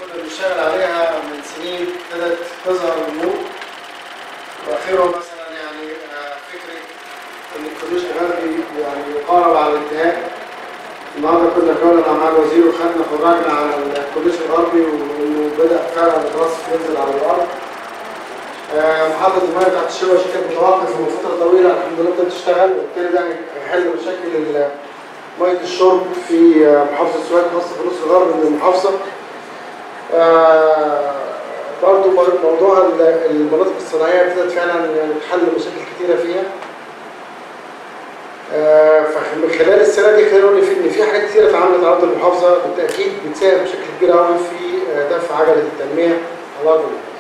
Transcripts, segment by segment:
كنا بنشتغل عليها من سنين ابتدت تظهر النور واخرهم مثلا يعني آه، فكره ان الكورنيش الغربي يعني يقارب على الانتهاء النهارده كنا فعلا مع الوزير وخدنا فرجنا على الكورنيش الغربي وانه بدا فعلا الرصف ينزل على الارض آه، محطة المياه بتاعت الشبكة دي كانت متوقف من فترة طويلة الحمد لله ابتدت تشتغل وبالتالي ده هيحل مشاكل ال- مية الشرب في آه، محافظة سوهاج خاصة في نص الغرب من المحافظة. آه، برضو مو- موضوع ال- المناطق الصناعية ابتدت فعلا يعني تحل مشاكل كتيرة فيها. آه، فمن خلال السنة دي خلينا نقول إن في- إن في حاجات كتيرة اتعملت على أرض المحافظة بالتأكيد بتساهم بشكل كبير قوي في آه، دفع عجلة التنمية على أرض المحافظة.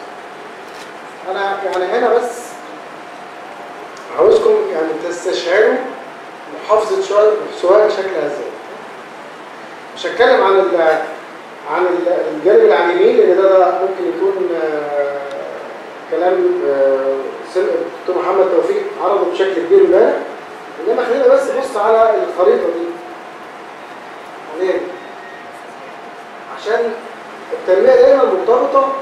انا يعني هنا بس عاوزكم يعني تستشعروا محافظة سوهاج سوهاج شكلها ازاي مش هتكلم عن ال عن ال- الجانب على اليمين لان ده, ده ممكن يكون آه، كلام آه، سن- الدكتور محمد توفيق عرضه بشكل كبير امبارح انما خلينا بس نبص على الخريطه دي عليها دي. عشان التنميه دايما مرتبطه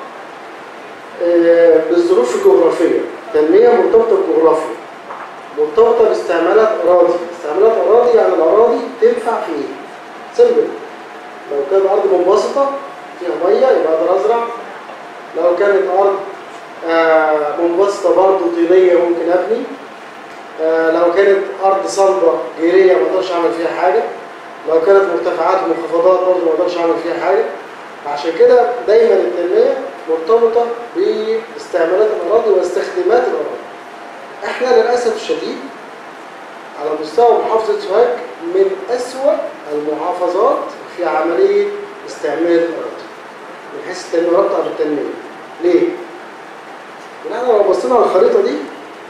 آه، بالظروف الجغرافية تنمية مرتبطة بالجغرافيا مرتبطة باستعمالات أراضي استعمالات أراضي يعني الأراضي تنفع في إيه؟ سمبل لو كانت أرض منبسطة فيها مية يبقى أقدر أزرع لو كانت أرض آه، منبسطة برضه طينية ممكن أبني آه، لو كانت أرض صلبة جيرية ما أقدرش أعمل فيها حاجة لو كانت مرتفعات ومنخفضات برضه ما أقدرش أعمل فيها حاجة عشان كده دايما التنمية مرتبطة باستعمالات الأراضي واستخدامات الأراضي. احنا للأسف الشديد على مستوى محافظة سوهاج من أسوأ المحافظات في عملية استعمال الأراضي. من حيث التنمية رابطة بالتنمية. ليه؟ لأن احنا لو بصينا على الخريطة دي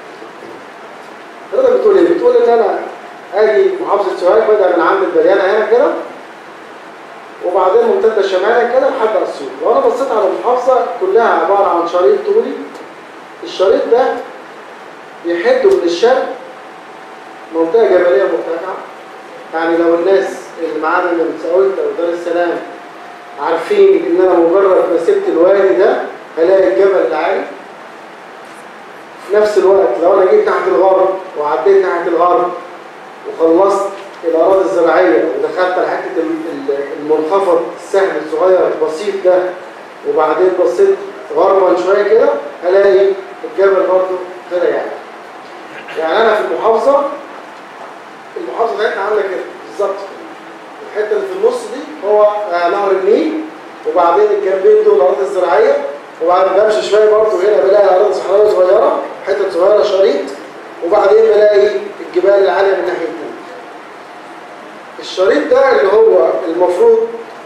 الخريطة بتقول إيه؟ بتقول إن أنا أجي محافظة سوهاج بدأ من عند البليانة هنا كده وبعدين ممتدة شمالا كده لحد أسيوط لو أنا بصيت على المحافظة كلها عبارة عن شريط طولي الشريط ده بيحد من الشرق منطقة جبلية مرتفعة يعني لو الناس اللي معانا من ساولت أو دار السلام عارفين إن أنا مجرد ما سبت الوادي ده هلاقي الجبل العالي في نفس الوقت لو أنا جيت ناحية الغرب وعديت ناحية الغرب وخلصت الأراضي الزراعية ودخلت على حتة ال- ال- المنخفض السهل الصغير البسيط ده وبعدين بصيت غربا شوية كده هلاقي الجبل برضه كده يعني يعني أنا في المحافظة المحافظة بتاعتنا عاملة كده بالظبط الحتة اللي في النص دي هو آه، نهر النيل وبعدين الجنبين دول الأراضي الزراعية وبعدين بمشي شوية برضه هنا بلاقي أراضي صحراوية صغيرة حتة صغيرة شريط وبعدين بلاقي الجبال العالية من ناحية النيل الشريط ده اللي هو المفروض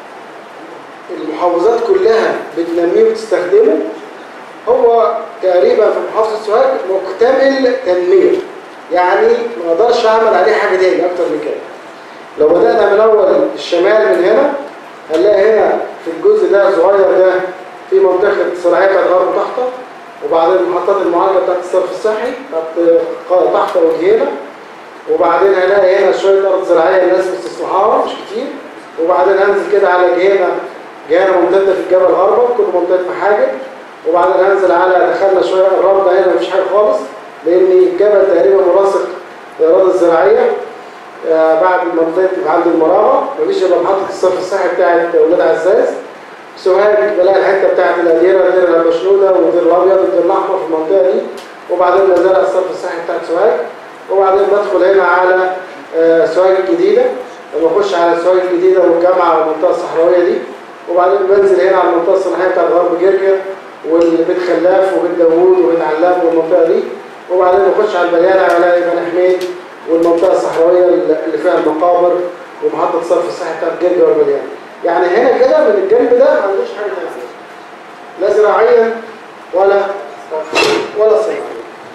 المحافظات كلها بتنميه وتستخدمه هو تقريبا في محافظة سوهاج مكتمل تنمية يعني ما اقدرش اعمل عليه حاجة تاني اكتر من كده لو بدأنا من اول الشمال من هنا هنلاقي هنا في الجزء ده الصغير ده في منطقة الصناعية بتاعت غرب تحته وبعدين محطات المعالجة بتاعت الصرف الصحي بتاعت تحت وجهنا وبعدين هلاقي هنا شوية أرض زراعية الناس مستصلحاها مش كتير وبعدين هنزل كده على جهينة جهينة ممتدة في الجبل غربا كل منطقة محاجر وبعدين هنزل على دخلنا شوية قربنا هنا مفيش حاجة خالص لأن الجبل تقريبا ملاصق للأراضي الزراعية آه بعد منطقة عند المراغة مفيش إلا محطة الصرف الصحي بتاعت ولاد عزاز سوهاج بلاقي الحتة بتاعت الأديرة دير البشنودة ودير الأبيض ودير الأحمر في المنطقة دي وبعدين مزارع الصرف الصحي بتاعت سوهاج وبعدين بدخل هنا على آه، سوهاج الجديدة لما اخش على سوهاج الجديدة والجامعة والمنطقة الصحراوية دي وبعدين بنزل هنا على المنطقة الصناعية بتاعت غرب جرجر والبيت خلاف وبيت داوود وبيت علام والمنطقة دي وبعدين بخش على البليانة الاقي بني حميد والمنطقة الصحراوية اللي فيها المقابر ومحطة الصرف الصحي بتاعت جرجر والبليانة يعني هنا كده من الجنب ده ما عندوش حاجة تانية لا زراعيا ولا ولا صناعيا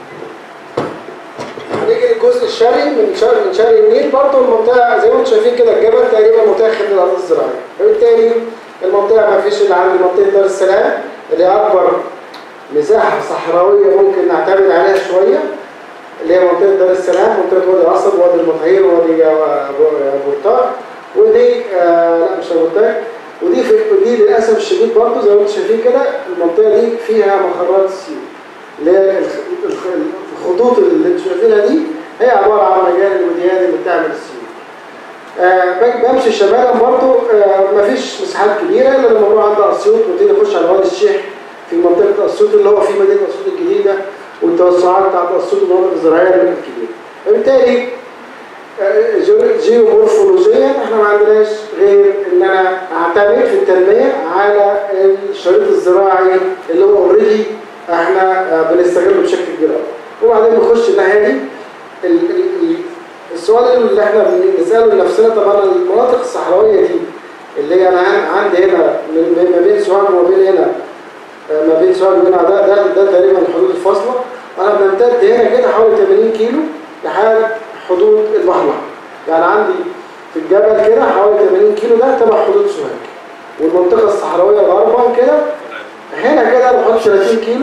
هنيجي للجزء الشرقي من شرق من شرق النيل برضه المنطقه زي ما انتم شايفين كده الجبل تقريبا متاخد من الارض الزراعيه فبالتالي المنطقه ما فيش الا عند منطقه دار السلام اللي هي اكبر مساحه صحراويه ممكن نعتمد عليها شويه اللي هي منطقه دار السلام منطقه وادي القصب وادي المطهير وادي بورتاق ودي آه لا مش بورتاق ودي في ودي للاسف الشديد برضه زي ما انتم شايفين كده المنطقه دي فيها مخرات السيول اللي هي الخ- الخ- الخطوط اللي انتم شايفينها دي هي عباره عن مجال الوديان اللي بتعمل السيول. آه بج- بمشي شمالا برضه آه مفيش مساحات كبيره الا لما بروح عند اسيوط وابتدي اخش على وادي الشيخ في منطقه اسيوط اللي هو في مدينه اسيوط الجديده والتوسعات بتاعت اسيوط المناطق الزراعيه الكبيره. فبالتالي آه، جيو- جيومورفولوجيا احنا ما عندناش غير ان انا اعتمد في التنميه على الشريط الزراعي اللي هو اوريدي احنا آه، بنستغله بشكل كبير قوي. وبعدين نخش الناحيه دي ال- ال- ال- السؤال اللي احنا بنساله لنفسنا طبعا المناطق الصحراويه دي اللي هي انا عن- عندي هنا من- ما بين سوهاج وما بين هنا آه، ما بين سوهاج وهنا ده ده ده تقريبا الحدود الفاصله انا بمتد هنا كده حوالي 80 كيلو لحد حدود البحر الاحمر يعني عندي في الجبل كده حوالي 80 كيلو ده تبع حدود سوهاج والمنطقه الصحراويه غربا كده هنا كده بحط 30 كيلو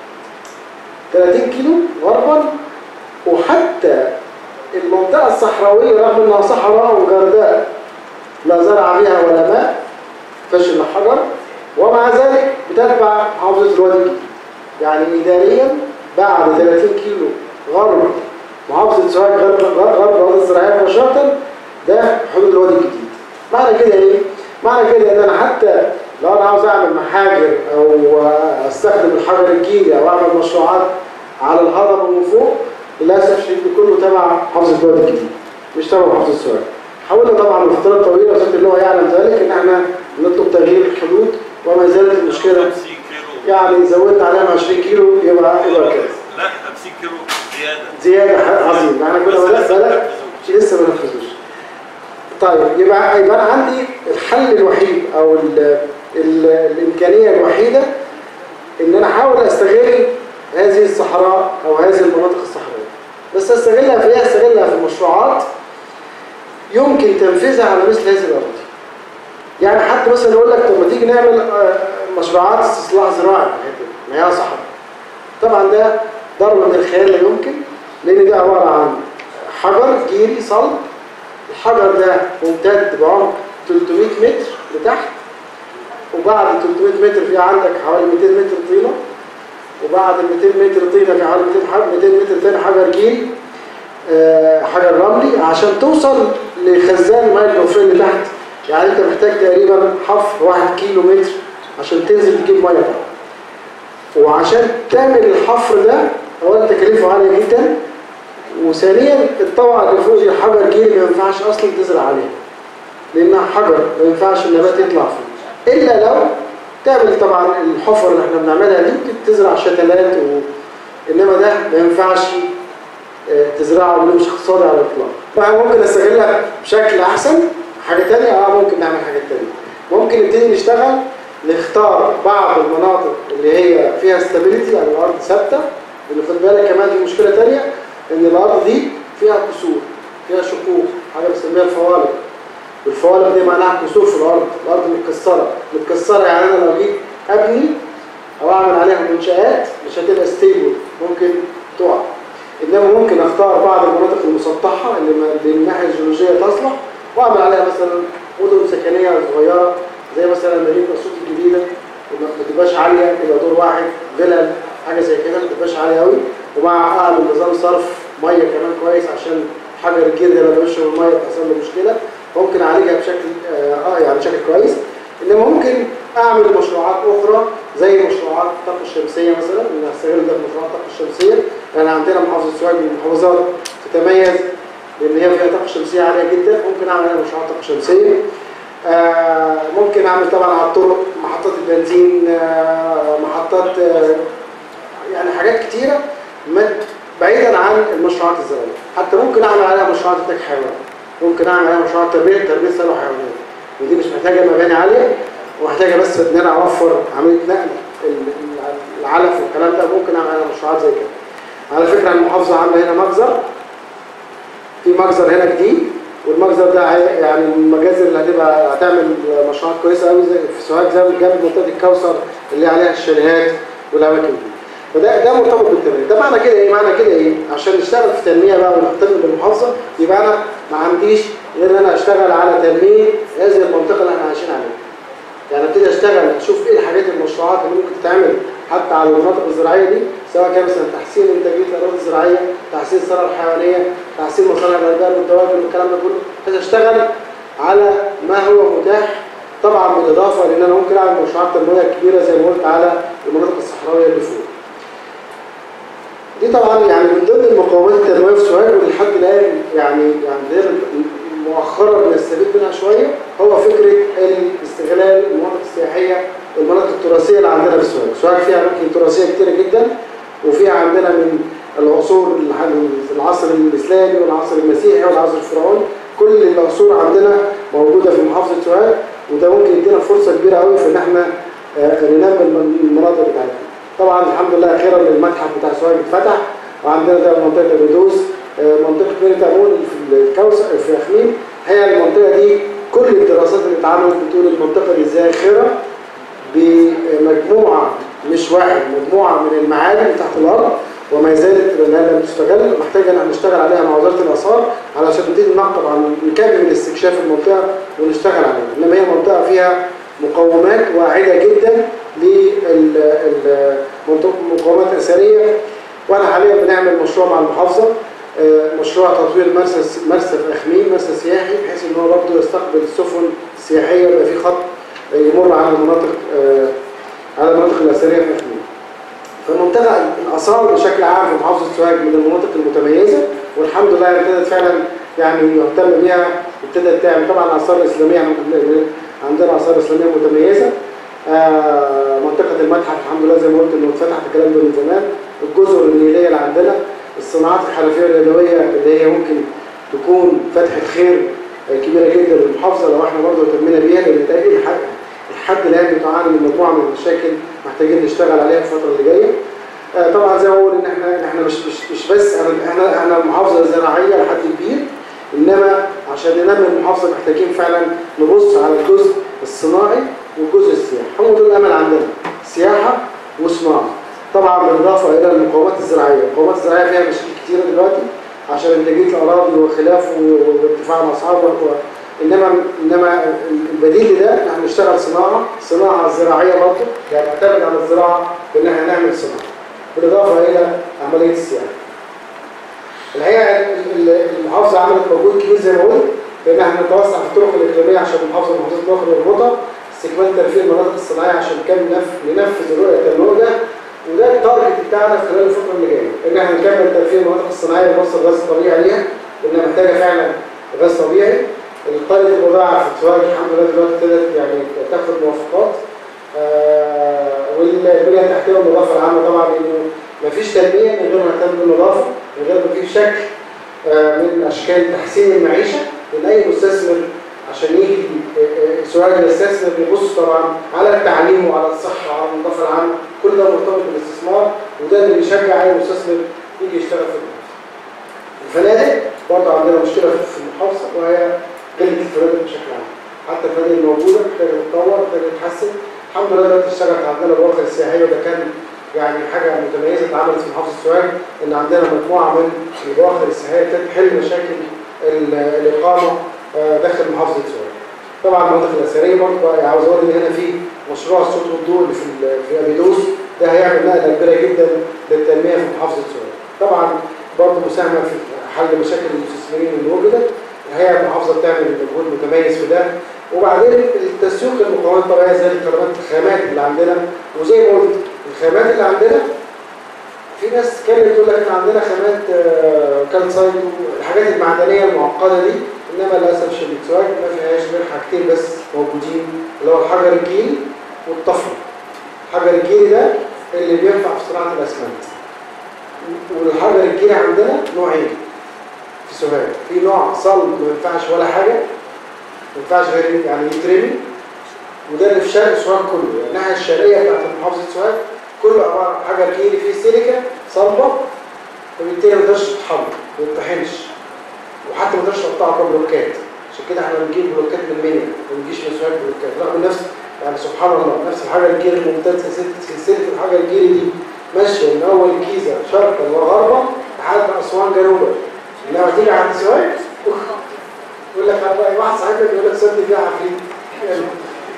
30 كيلو غربا وحتى المنطقة الصحراوية رغم انها صحراء وجرداء لا زرع فيها ولا ماء فشل الحجر ومع ذلك بتتبع محافظة الوادي الجديد يعني إداريا بعد 30 كيلو غرب محافظة سوهاج غرب غرب الأرض الزراعية مباشرة ده حدود الوادي الجديد معنى كده إيه؟ معنى كده إن أنا حتى لو أنا عاوز أعمل محاجر أو أستخدم الحجر الجيري أو أعمل مشروعات على الهضبة من فوق للأسف الشديد كله تبع محافظة الوادي الجديد مش تبع محافظة سوهاج حاولنا طبعا بفترات طويلة وصلت اللي هو يعلم ذلك إن احنا نطلب تغيير الحدود وما زالت المشكلة 50 كيلو يعني زودت عليها 20 كيلو يبقى يبقى كده لا 50 كيلو زياده زيادة ح- عظيم احنا كنا بس بدأ لسه ما بلد نفذوش. لسه ما نفذوش طيب يبقى يبقى انا عندي الحل الوحيد او ال ال الامكانيه الوحيده ان انا احاول استغل هذه الصحراء او هذه المناطق الصحراويه بس استغلها في ايه استغلها في مشروعات يمكن تنفيذها على مثل هذه الاراضي يعني حتى مثلا يقول لك طب ما تيجي نعمل آه، مشروعات استصلاح زراعي في الحتة دي، ما هي صحراء طبعا ده ضرب من الخيال لا يمكن لان ده عباره عن حجر جيري صلب الحجر ده ممتد بعمق 300 متر لتحت وبعد 300 متر في عندك حوالي 200 متر طينه وبعد ال 200 متر طينه في حوالي 200 حجر 200 متر تاني حجر جيري آه، حجر رملي عشان توصل لخزان الماء الجوفي اللي تحت يعني انت محتاج تقريبا حفر 1 كيلو متر عشان تنزل تجيب ميه طبعا وعشان تعمل الحفر ده اولا تكلفه عاليه جدا وثانيا الطبقه اللي فوق دي حجر جيري ما ينفعش اصلا تزرع عليها لانها حجر ما ينفعش النبات يطلع فيه الا لو تعمل طبعا الحفر اللي احنا بنعملها دي ممكن تزرع شتلات و... انما ده ما ينفعش آه، تزرعه وده مش اقتصادي على الاطلاق فممكن استغلها بشكل احسن حاجه تانية اه ممكن نعمل حاجات تانية ممكن نبتدي نشتغل نختار بعض المناطق اللي هي فيها استابيليتي يعني الارض ثابته اللي خد بالك كمان في مشكله تانية ان الارض دي فيها كسور فيها شقوق حاجه بنسميها الفوالق والفوالق دي معناها كسور في الارض الارض متكسره متكسره يعني انا لو جيت ابني او اعمل عليها منشآت مش هتبقى ستيبل ممكن تقع انما ممكن اختار بعض المناطق المسطحه اللي ما- اللي من الناحيه الجيولوجيه تصلح واعمل عليها مثلا مدن سكنيه صغيره زي مثلا مدينه اسيوط الجديده وما ما تبقاش عاليه تبقى دور واحد فيلل حاجه زي كده ما تبقاش عاليه قوي ومع اعمل نظام صرف ميه كمان كويس عشان حجر الجير ده لما يشرب الميه بتحصل له مشكله ممكن اعالجها بشكل اه آه، يعني بشكل كويس انما ممكن اعمل مشروعات اخرى زي مشروعات الطاقه الشمسيه مثلا ان استغل ده في مشروعات الطاقه الشمسيه لان عندنا محافظه سوهاج من المحافظات تتميز لان هي فيها طاقه شمسيه عاليه جدا ممكن اعمل عليها مشروعات طاقه شمسيه آه ممكن اعمل طبعا على الطرق محطات البنزين آه محطات آه يعني حاجات كتيره من- بعيدا عن المشروعات الزراعيه حتى ممكن اعمل عليها مشروعات انتاج حيوان ممكن اعمل عليها مشروعات تربيه تربيه ثروه حيوانيه ودي مش محتاجه مباني عاليه ومحتاجه بس ان انا اوفر عمليه نقل ال- ال- العلف والكلام ده ممكن اعمل عليها مشروعات زي كده على فكره المحافظه عامله هنا مجزر في مجزر هنا جديد والمجزر ده هي- يعني من المجازر اللي هتبقى هتعمل مشروعات كويسه قوي زي في سوهاج زي جنب منطقه الكوثر اللي عليها الشاليهات والاماكن دي فده ده مرتبط بالتنميه ده معنى كده ايه معنى كده ايه عشان نشتغل في التنميه بقى ونهتم بالمحافظه يبقى انا ما عنديش غير ان انا اشتغل على تنميه هذه المنطقه اللي احنا عايشين عليها يعني ابتدي اشتغل اشوف ايه الحاجات المشروعات اللي ممكن تتعمل حتى على المناطق الزراعيه دي سواء كان مثلا تحسين انتاجيه الاراضي الزراعيه تحسين الثروه الحيوانيه تحسين مصانع الالبان والدواجن والكلام ده كله بحيث اشتغل على ما هو متاح طبعا بالاضافه لان انا ممكن اعمل مشروعات تنمويه كبيره زي ما قلت على المناطق الصحراويه اللي فوق دي طبعا يعني من ضمن المقومات التنمويه في سوهاج ولحد الان يعني يعني غير مؤخرا بنستفيد منها شويه هو فكره استغلال المناطق السياحيه والمناطق التراثيه اللي عندنا في سوهاج، سوهاج فيها اماكن تراثيه كتيره جدا وفيها عندنا من العصور العصر الاسلامي والعصر المسيحي والعصر الفرعوني كل العصور عندنا موجوده في محافظه سوهاج وده ممكن يدينا فرصه كبيره قوي في ان احنا ننمي المناطق بتاعتنا. طبعا الحمد لله اخيرا المتحف بتاع سوهاج اتفتح وعندنا ده منطقه الردوس منطقه ميريت امون في الكوثر في اخميم هي المنطقه دي كل الدراسات اللي اتعملت بتقول المنطقه دي ذاخره بمجموعه مش واحد مجموعه من المعادن تحت الارض وما زالت لانها لم تستغل محتاجه ان احنا نشتغل عليها مع وزاره الاثار علشان نبتدي ننقب عن نكمل استكشاف المنطقه ونشتغل عليها انما هي منطقه فيها مقومات واعده جدا للمقومات الاثريه وانا حاليا بنعمل مشروع مع المحافظه مشروع تطوير مرسى مرسى في اخميم مرسى سياحي بحيث ان هو برضه يستقبل السفن السياحيه ويبقى في خط يمر على المناطق على المناطق الاثريه في اخميم. فمنطقه الاثار بشكل عام في محافظه سوهاج من المناطق المتميزه والحمد لله ابتدت فعلا يعني يهتم بيها ابتدت تعمل طبعا اثار اسلاميه عندنا اثار اسلاميه متميزه آه منطقه المتحف الحمد لله زي ما قلت انه اتفتح الكلام ده من زمان الجزر النيليه اللي عندنا الصناعات الحرفيه اليدويه اللي هي ممكن تكون فتحه خير كبيره جدا للمحافظه لو احنا برضه اهتمينا بيها لان ده الحد الحد الان بتعاني من مجموعه من المشاكل محتاجين نشتغل عليها الفتره اللي جايه. آه طبعا زي ما بقول ان احنا احنا مش مش مش بس احنا احنا محافظه زراعيه لحد كبير انما عشان ننمي المحافظه محتاجين فعلا نبص على الجزء الصناعي والجزء السياحي هم دول الامل عندنا سياحه وصناعه طبعا بالاضافه الى المقومات الزراعيه المقومات الزراعيه فيها مشاكل كتيره دلوقتي عشان انتاجيه الاراضي وخلافه وارتفاع الاسعار و... انما انما البديل لده ان احنا نشتغل صناعه صناعه زراعيه برضه يعني نعتمد على الزراعه بان احنا نعمل صناعه بالاضافه الى عمليه السياحه الحقيقه المحافظه عملت مجهود كبير زي ما قلت بان احنا نتوسع في الطرق الاقليميه عشان المحافظه محافظه الاخرى نربطها استكمال ترفيه المناطق الصناعيه عشان نكمل ننفذ الرؤيه التنمويه وده التارجت بتاعنا في خلال الفتره اللي جايه ان احنا نكمل ترفيه المناطق الصناعيه ونوصل غاز طبيعي عليها لانها محتاجه فعلا غاز طبيعي القريه المضاعف في السواق الحمد لله دلوقتي ابتدت يعني تاخد موافقات آه والبنيه التحتيه والنظافه العامه طبعا لانه مفيش تنميه من غير ما نهتم بالنظافه من غير ما في شكل آه من اشكال تحسين المعيشه لان اي مستثمر عشان يجي سؤال يستثمر بيبص طبعا على التعليم وعلى الصحه وعلى النظافه العامه كل ده مرتبط بالاستثمار وده اللي بيشجع اي مستثمر يجي يشتغل في المحافظه. الفنادق برضه عندنا مشكله في المحافظه وهي قله الفنادق بشكل عام. حتى الفنادق الموجوده محتاجه تتطور محتاجه تتحسن. الحمد لله دلوقتي اشتغلت عندنا البواخر السياحيه وده كان يعني حاجه متميزه اتعملت في محافظه سوهاج ان عندنا مجموعه من البواخر السياحيه بتحل مشاكل الاقامه داخل محافظه سوهاج. طبعا المناطق الاثريه برضه عاوز اقول ان هنا في مشروع الصوت والضوء اللي في في ابيدوس ده هيعمل نقله كبيره جدا للتنميه في محافظه سوهاج. طبعا برضه مساهمه في حل مشاكل المستثمرين اللي وجدت هي المحافظه بتعمل مجهود متميز في ده وبعدين التسويق للمقاومات الطبيعيه زي الخدمات الخامات اللي عندنا وزي ما قلت الخامات اللي عندنا في ناس كانت تقول لك احنا عندنا خامات كالسايت والحاجات المعدنيه المعقده دي انما للاسف الشديد سواء ما فيهاش غير حاجتين بس موجودين اللي هو الحجر الجيري والطفل الحجر الجيري ده اللي بينفع في صناعه الاسمنت والحجر الجيري عندنا نوعين في سوهاج في نوع صلب ما ينفعش ولا حاجه ما ينفعش غير يعني يترمي وده اللي في شرق سوهاج كله يعني الناحيه الشرقيه بتاعت محافظه سوهاج كله عباره عن حجر جيري فيه سيليكا صلبه وبالتالي ما يقدرش يتحمر ما يتطحنش وحتى ما تقدرش تقطعها بلوكات عشان كده احنا بنجيب بلوكات من المنيا ما بنجيش من سوهاج بلوكات رغم نفس يعني سبحان الله نفس الحاجه الجيري الممتاز سلسله سلسله الحاجه الجيري دي ماشيه من اول الجيزه شرقا وغربا لحد اسوان جنوبا انما تيجي عند سوهاج يقول لك واحد صاحبنا بيقول لك سد فيها عفريت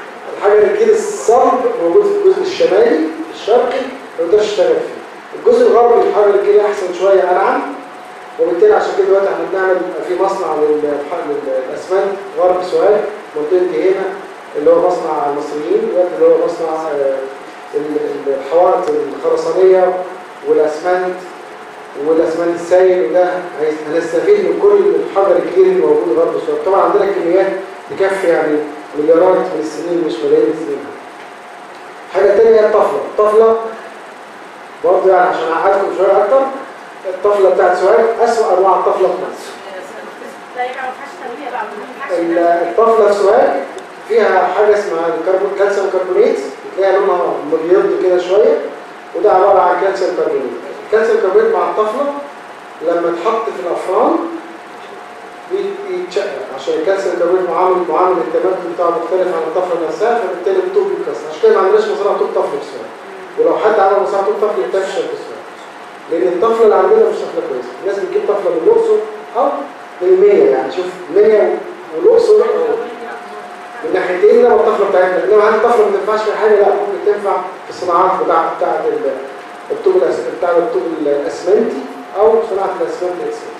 حجر الجيل الصلب موجود في الجزء الشمالي الشرقي ما تقدرش تشتغل فيه الجزء الغربي في حجر الجيل احسن شويه انعم وبالتالي عشان كده دلوقتي احنا بنعمل في مصنع لل- للاسمنت غرب سوهاج منطقه هنا اللي هو مصنع المصريين دلوقتي اللي هو مصنع آه، ال- ال- الحوائط الخرسانيه والاسمنت والاسمنت السائل وده هي- هنستفيد من كل الحجر الكتير اللي موجود غرب سوهاج طبعا عندنا كميات تكفي يعني مليارات من السنين مش ملايين السنين حاجه تانية هي الطفله الطفله برضه يعني عشان اعقدكم شويه اكتر الطفله بتاعت سوهاج اسوأ انواع الطفله في مصر لا يبقى ما فيهاش تنمية بقى ما فيهاش ال- تنمية. الطفله في سوهاج فيها حاجه اسمها الكربون كالسيوم كربونيت بتلاقي لونها مبيض كده شويه وده عباره عن كالسيوم كربونيت الكالسيوم كربونيت مع الطفله لما تحط في الافران بي- بيتشقق عشان الكالسيوم كربونيت معامل معامل التمدد بتاعه مختلف عن الطفله نفسها فبالتالي الطوب بيتكسر عشان كده ما عندناش مصنع طوب طفل في سوهاج ولو حد عمل مصنع طوب طفل يتفشل في سوهاج لان الطفله اللي عندنا مش طفله كويسه الناس بتجيب طفله من الاقصر او من المنيا يعني شوف المنيا والاقصر أو من ناحيتين لما الطفله بتاعتنا انما هل الطفله ما تنفعش في حاجه لا ممكن تنفع في الصناعات بتاع بتاعه ال- الطوب الأس- بتاع الطوب الاسمنتي او صناعه الاسمنت الاسمنتي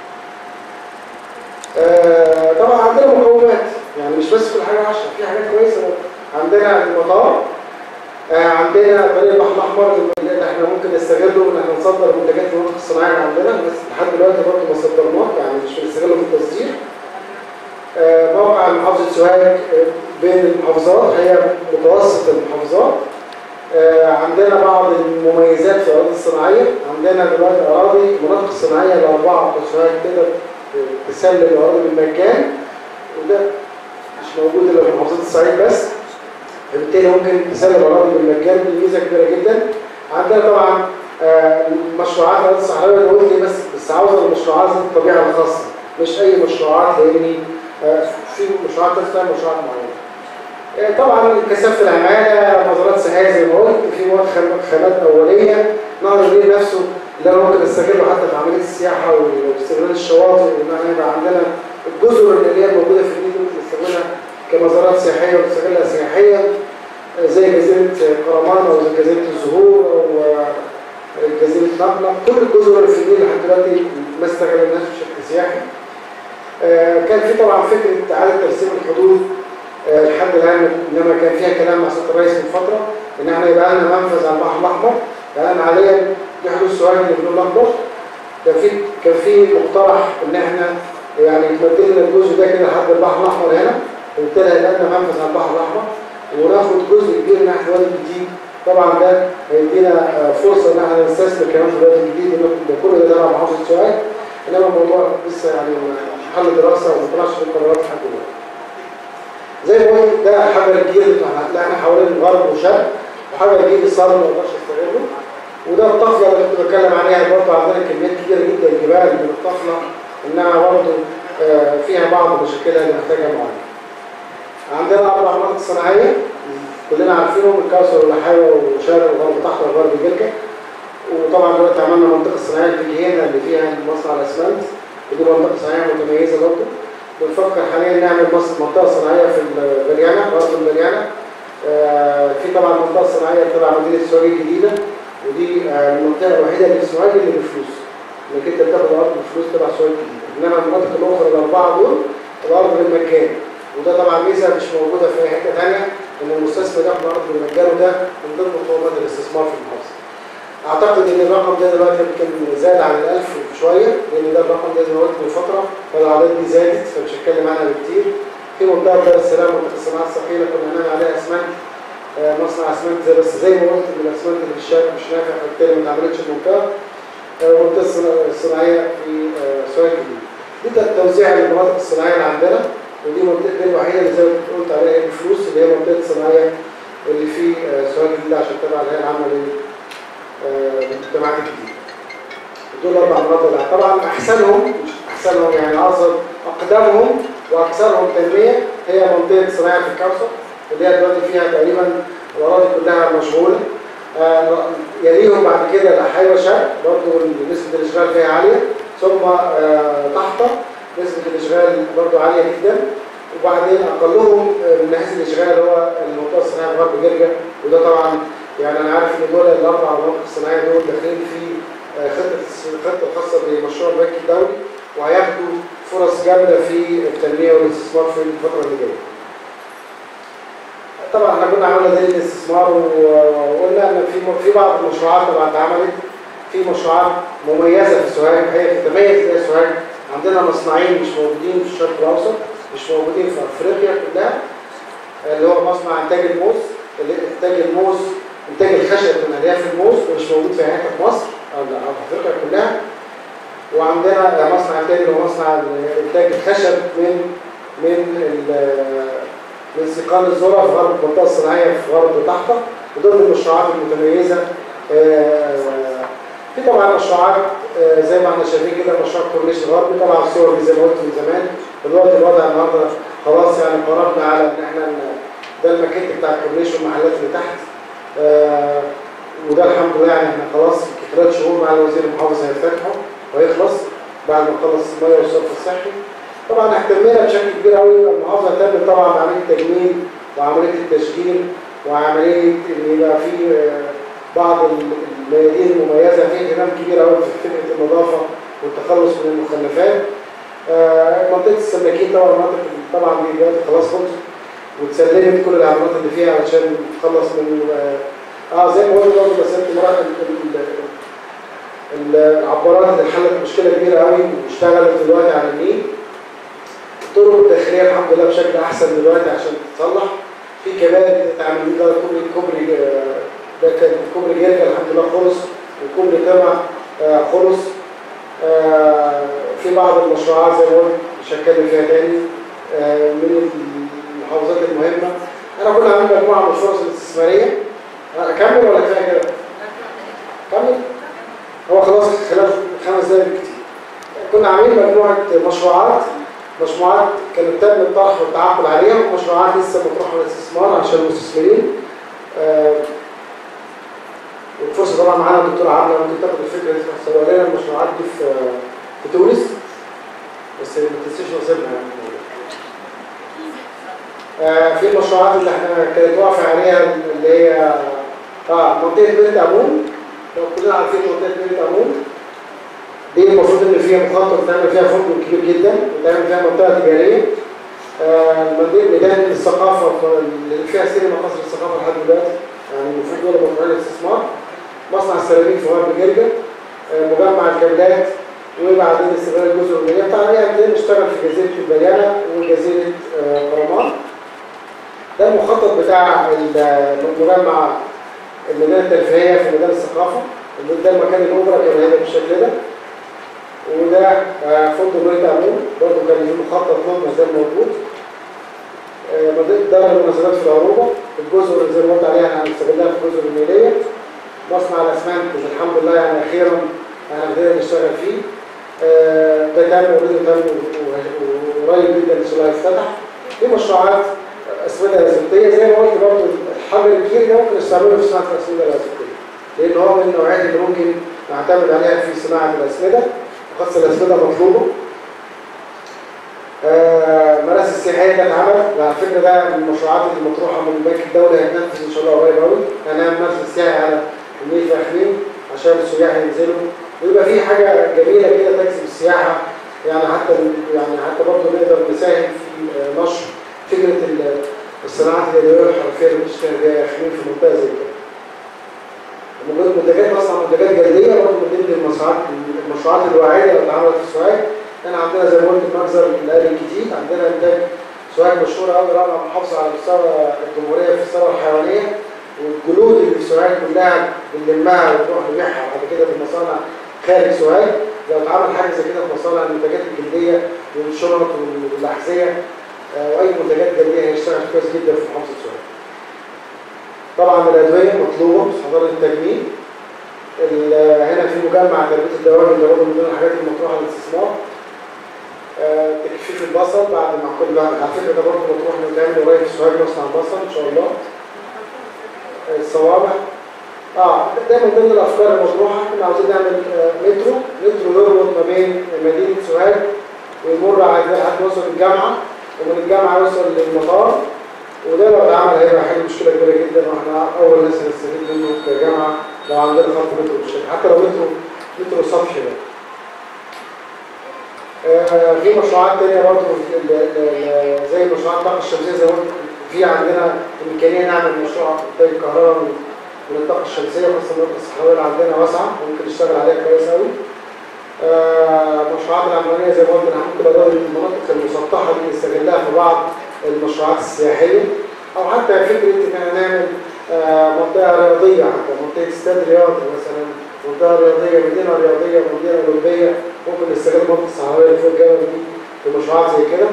آه طبعا عندنا مقومات يعني مش بس كل حاجه وحشه في حاجات كويسه عندنا المطار آه عندنا طريق البحر الاحمر اللي احنا ممكن نستغله ان احنا نصدر منتجات المناطق الصناعيه اللي عندنا بس لحد دلوقتي برضه ما صدرناه يعني مش بنستغله في التصدير آه، موقع محافظة سوهاج آه، بين المحافظات هي متوسط المحافظات آه، عندنا بعض المميزات في الأراضي الصناعية عندنا دلوقتي أراضي المناطق الصناعية الأربعة في سوهاج تقدر تسلم الأراضي بالمجان وده مش موجود إلا في محافظات الصعيد بس فبالتالي ممكن تسلم الأراضي بالمجان دي ميزة كبيرة جدا عندنا طبعا آه، مشروعات الأراضي الصحراوية اللي قلت لي بس بس عاوزة المشروعات ذات الطبيعة الخاصة مش أي مشروعات لأني آه، في مشروعات تفتح مشروعات معينة آه، طبعا كثافة العمالة مزارات سياحية زي ما قلت في مواد خام- خامات أولية نهر النيل نفسه اللي أنا ممكن استغله حتى في عملية السياحة واستغلال الشواطئ وإن احنا يبقى عندنا الجزر اللي هي موجودة في النيل ممكن نستغلها كمزارات سياحية ونستغلها سياحيا آه، زي جزيرة قرمان أو زي جزيرة الزهور أو آه، جزيرة نقلة كل الجزر اللي في النيل لحد دلوقتي ما استغلناش بشكل سياحي آه، كان في طبعا فكرة إعادة ترسيم الحدود آه، لحد الآن إنما كان فيها كلام مع سيادة الرئيس من فترة إن إحنا يبقى لنا منفذ على البحر الأحمر الآن حاليا دي حدود سوهاج للبلو الأخضر كان في كان في مقترح إن إحنا يعني تمد لنا الجزء ده كده لحد البحر الأحمر هنا وبالتالي هيبقى لنا منفذ على البحر الأحمر وناخد جزء كبير من ناحية الوادي الجديد طبعا ده هيدينا آه، فرصة إن إحنا نستثمر كمان في الوادي الجديد إن كل ده تبع محافظة سوهاج إنما الموضوع لسه يعني محل دراسة وما طلعش في القرارات لحد دلوقتي. زي ما قلت ده حجر الجيل اللي احنا هتلاقينا حوالين الغرب وشرق وحجر الجيل الصلب ما نقدرش نستغله وده الطفله اللي كنت بتكلم عليها برضه عندنا كميات كبيره جدا جبال من الطفله انها برضه آه، فيها بعض مشاكلها اللي محتاجه معالجه. عندنا اربع مناطق صناعيه كلنا عارفينهم الكوثر والحيوه وشرق وغرب تحت وغرب جلكه وطبعا دلوقتي عملنا منطقه صناعيه في جهينه اللي فيها مصنع الاسمنت ودي منطقه صناعيه متميزه برضه بنفكر حاليا نعمل مص- منطقه صناعيه في البريانه غرب البريانه آه، في طبعا منطقه صناعيه تبع مدينه سوهاج الجديده ودي آه، المنطقه الوحيده اللي في سوهاج اللي بفلوس انك انت بتاخد الارض بفلوس تبع سوهاج الجديده انما المناطق الاخرى الاربعه دول الارض بالمجان وده طبعا ميزه مش موجوده في اي حته ثانيه ان المستثمر ياخد الارض بالمجان وده من ضمن مقومات الاستثمار في المحافظه. اعتقد ان الرقم ده دلوقتي يمكن زاد عن الألف شويه لان ده الرقم ده زي ما قلت من فتره فالاعداد دي زادت فمش هتكلم عنها بكتير. في منطقه دار السلام منطقه الصناعه الثقيله كنا هنعمل عليها اسمنت آه، مصنع اسمنت زي بس زي ما قلت ان الاسمنت اللي في الشارع مش نافع فبالتالي ما اتعملتش المنطقه. آه، المنطقه الصنا- الصناعيه في آه، سوهاج الجديد. دي ده التوزيع للمناطق الصناعيه اللي عندنا ودي منطقه الوحيده اللي زي ما كنت قلت عليها الفلوس اللي هي منطقه الصناعيه اللي في آه، سوهاج الجديد عشان تبع الهيئه العامه للمجتمعات الجديده. دول اربع مناطق اللي- طبعا احسنهم مش احسنهم يعني اقصد اقدمهم واكثرهم تنميه هي منطقه صناعه في الكوثر اللي هي دلوقتي فيها تقريبا الاراضي كلها مشغوله. آه، يليهم بعد كده الاحياء شرق برضه نسبه الاشغال فيها عاليه ثم آه، تحت نسبه الاشغال برضه عاليه جدا وبعدين اقلهم آه، من حيث الاشغال اللي هو المنطقه الصناعيه في غرب جرجا وده طبعا يعني انا عارف ان دول الاربع مناطق الصناعيه دول داخلين في آه، خطه خطه خاصه بمشروع البنك الدولي وهياخدوا فرص جامده في التنميه والاستثمار في الفتره اللي جايه. طبعا احنا كنا عملنا دليل الاستثمار و- وقلنا ان في في بعض المشروعات طبعا اتعملت في مشروعات مميزه في سوهاج هي تتميز بيها سوهاج عندنا مصنعين مش موجودين في الشرق الاوسط مش موجودين في افريقيا كلها اللي هو مصنع انتاج الموز اللي انتاج الموز انتاج الخشب من الياف الموز مش موجود في حته في مصر او لا، أو في افريقيا كلها وعندنا مصنع تاني اللي هو مصنع انتاج الخشب من من ال- من سيقان الذره في غرب المنطقه الصناعيه في غرب طحطا ودول من المشروعات المتميزه آه، في طبعا مشروعات آه، زي ما احنا شايفين كده مشروع كورنيش الغربي طبعا الصور دي زي ما قلت من زمان دلوقتي الوضع النهارده خلاص يعني قررنا على ان احنا ن- ده الماكيت بتاع الكورنيش والمحلات اللي تحت آه، وده الحمد لله يعني احنا خلاص في ثلاث شهور مع الوزير المحافظ هيفتتحه ويخلص بعد ما نخلص الميه والصرف الصحي طبعا اهتمينا بشكل كبير قوي المحافظه اهتمت طبعا بعمليه التجميل وعمليه التشغيل وعمليه ان يبقى في آه، بعض الميادين المميزه في اهتمام كبير قوي في فكره النظافه والتخلص من المخلفات آه، منطقه السماكين طبعا منطقه طبعا دي دلوقتي خلاص خلصت واتسلمت كل العمليات اللي فيها علشان تخلص من اه, آه زي ما قلت برضه بس انت مرة ال- ال- ال- العبارات اللي حلت مشكله كبيره قوي واشتغلت دلوقتي على النيل الطرق الداخليه الحمد لله بشكل احسن دلوقتي عشان تتصلح في كباري اتعمل ده كوبري كوبري آه، ده كان كوبري جرجا الحمد لله خلص وكوبري طمع آه، خلص آه، في بعض المشروعات زي ما قلت مش هتكلم فيها تاني آه، من المحافظات المهمه انا كنا عاملين مجموعه من الفرص الاستثماريه آه، اكمل ولا كفايه كده؟ كمل هو خلاص خلال خمس دقايق كتير كنا عاملين مجموعه مشروعات مشروعات كانت تم الطرح والتعاقد عليها ومشروعات لسه مطروحه للاستثمار عشان المستثمرين آه، والفرصه طبعا معانا الدكتور عبله ممكن تاخد الفكره دي تحصل لنا المشروعات دي في في تونس بس ما تنسيش نصيبنا يعني آه، في المشروعات اللي احنا كانت واقفه عليها اللي هي اه منطقه بنت امون لو كلنا عارفين منطقه بنت امون دي المفروض ان فيها مخطط تعمل فيها فندق كبير جدا وتعمل فيها منطقه تجاريه آه، منطقه ميدان الثقافه اللي فيها سينما قصر الثقافه لحد دلوقتي يعني المفروض دول مطروحين للاستثمار مصنع السيراميك في غرب جرجا آه، مجمع الكابلات وبعدين استغلال الجزر المائيه طبعا يعني نشتغل في جزيره البيانه وجزيره آه، قرمان ده المخطط بتاع المجمع المدينه الترفيهيه في ميدان الثقافه اللي ده المكان الاوبرا كان هيبقى بالشكل ده وده آه، فندق مريد امون برضه كان له مخطط له ما زال موجود آه، منطقه دار المناسبات في العروبه الجزر اللي زي ما قلت عليها احنا هنستغلها في الجزر النيليه مصنع الاسمنت اللي الحمد لله يعني اخيرا احنا بدأنا نشتغل فيه آه، ده كان اوريدي تم و- وقريب جدا ان شاء الله هيفتتح في مشروعات اسمده لاسمنتيه زي ما قلت برضه الحجر الكبير ده ممكن نستعمله في صناعه الاسمده الاسمنتيه لان هو من النوعيات اللي ممكن نعتمد عليها في صناعه الاسمده وخاصه الاسمده مطلوبه آه، مراسم السياحيه ده اتعمل على فكره ده من المشروعات اللي مطروحه من البنك الدولي هيتنفذ ان شاء الله قريب قوي هنعمل مرسم سياحي على النيل فاخرين عشان السياح ينزلوا ويبقى في حاجه جميله كده تجذب السياحه يعني حتى يعني حتى برضه نقدر نساهم في آه، نشر فكره ال- الصناعات اليدويه والحرفيه اللي بتشتغل بيها يخلين في منطقه زي كده. موجود منتجات مصنع منتجات جلديه برضه من ضمن المشروعات المشروعات الواعيه اللي اتعملت في سوهاج كان عندنا زي ما قلت المخزن الآلي الجديد عندنا انتاج سوهاج مشهوره قوي رابعه محافظه على مستوى الجمهوريه في الثروه الحيوانيه والجلود اللي في سوهاج كلها بنلمها ونروح نبيعها بعد كده في المصانع خارج سوهاج لو اتعمل حاجه زي كده في مصانع المنتجات الجلديه والشنط والاحذيه آه، واي منتجات جلديه هيشتغل كويس جدا في محافظه سوهاج. طبعا الادويه مطلوبه حضاره التجميل ال- هنا في مجمع تربيه الدواب اللي برضه من ضمن الحاجات المطروحه للاستثمار آه، تجفيف البصل بعد ما كل بعد على فكره ده برضه مطروح بيتعمل قريب في سوهاج مصنع البصل ان شاء الله آه، الصوابع اه ده من ضمن الافكار المطروحه كنا عاوزين نعمل آه، مترو مترو يربط ما بين مدينه سوهاج ويمر على لحد ما يوصل الجامعه ومن الجامعه يوصل للمطار وده لو اتعمل هيبقى حل مشكله كبيره جدا واحنا اول ناس هنستفيد منه كجامعه لو عندنا خط مترو بالشكل حتى لو مترو مترو سطحي ده. آه، في مشروعات تانية برضه ال- ال- ال- زي مشروعات الطاقة الشمسية زي ما قلت في عندنا إمكانية نعمل مشروع إنتاج الكهرباء من من الطاقة الشمسية خاصة المناطق الصحراوية اللي عندنا واسعة ممكن نشتغل عليها كويس قوي. آه، مشروعات العمرانية زي ما قلت أنا ممكن أضاف المناطق المسطحة دي نستغلها في بعض المشروعات السياحية أو حتى فكرة إن احنا نعمل آه، منطقة رياضية حتى منطقة استاد رياضي مثلا منطقة رياضية مدينة رياضية مدينة أولمبية ممكن نستغل المنطقة الصحراوية اللي فوق الجبل دي في مشروعات زي كده.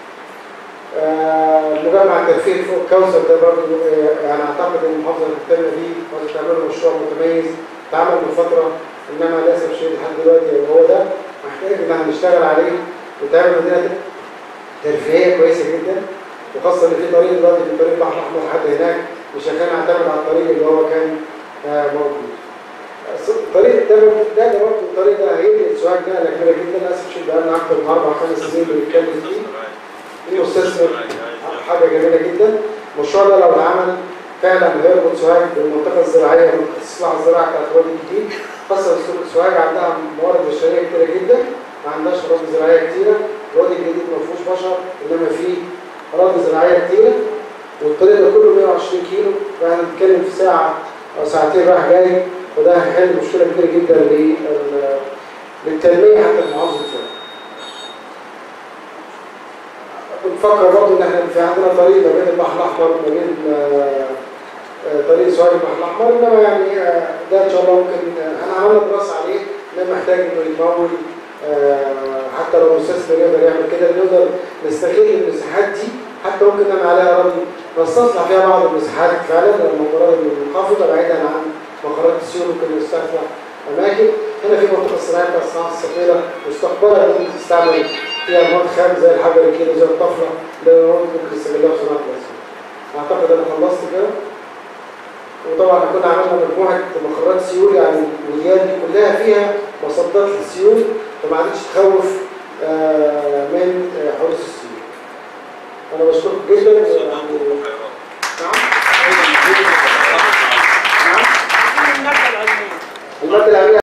آه، مجمع الترفيه فوق الكوثر ده برضه آه، يعني اعتقد ان المحافظه مهتمه بيه وعايزه تعمل مشروع متميز اتعمل من فتره انما للاسف الشديد لحد دلوقتي هو ده محتاج ان احنا نشتغل عليه وتعمل مدينه ترفيهيه كويسه جدا وخاصه ان في طريق دلوقتي في طريق البحر الاحمر لحد هناك مش هنعتمد نعتمد على الطريق اللي هو كان آه، موجود. بس الطريق ده ده ده برضه الطريق ده هيدي سواق نقله كبيره جدا للاسف الشديد بقى لنا اكثر من اربع خمس سنين بنتكلم فيه. في مستثمر حاجه جميله جدا المشروع ده لو اتعمل فعلا هيربط سوهاج بالمنطقه الزراعيه منطقه الصلاح الزراعي بتاعت الوادي الجديد خاصه سوق سوهاج عندها موارد بشريه كتيره جدا ما عندهاش اراضي زراعيه كتيره الوادي الجديد ما فيهوش بشر انما فيه اراضي زراعيه كتيره والطريق ده كله 120 كيلو يعني بنتكلم في ساعه او ساعتين رايح جاي وده هيحل مشكله كبيره جدا لل- للتنميه حتى في محافظه سوهاج بنفكر برضه ان احنا في عندنا طريق ما بين البحر الاحمر وما بين آه، آه، طريق سواحل البحر الاحمر انما يعني آه، ده ان شاء الله ممكن آه، انا عملنا دراسه عليه انه محتاج انه يتمول آه، حتى لو مستثمر يقدر يعمل كده نقدر نستغل المساحات دي حتى ممكن نعمل عليها اراضي نستصلح فيها بعض المساحات فعلا المقرات المنخفضه بعيدا عن مقرات السيول ممكن نستصلح اماكن هنا في منطقه الصناعيه بتاع الصناعه الثقيله مستقبلا ممكن تستعمل فيها مواد خام زي الحجر الكيلو زي الطفله ده مواد ممكن نستغلها في صناعه الاسمنت. اعتقد انا خلصت كده وطبعا كنا عملنا مجموعه مخرجات سيول يعني الوديان دي كلها فيها مصدات للسيول فما عادتش تخوف آه، من آه، حدوث السيول. انا بشكرك جدا يعني نعم نعم المادة العلمية الماده العلميه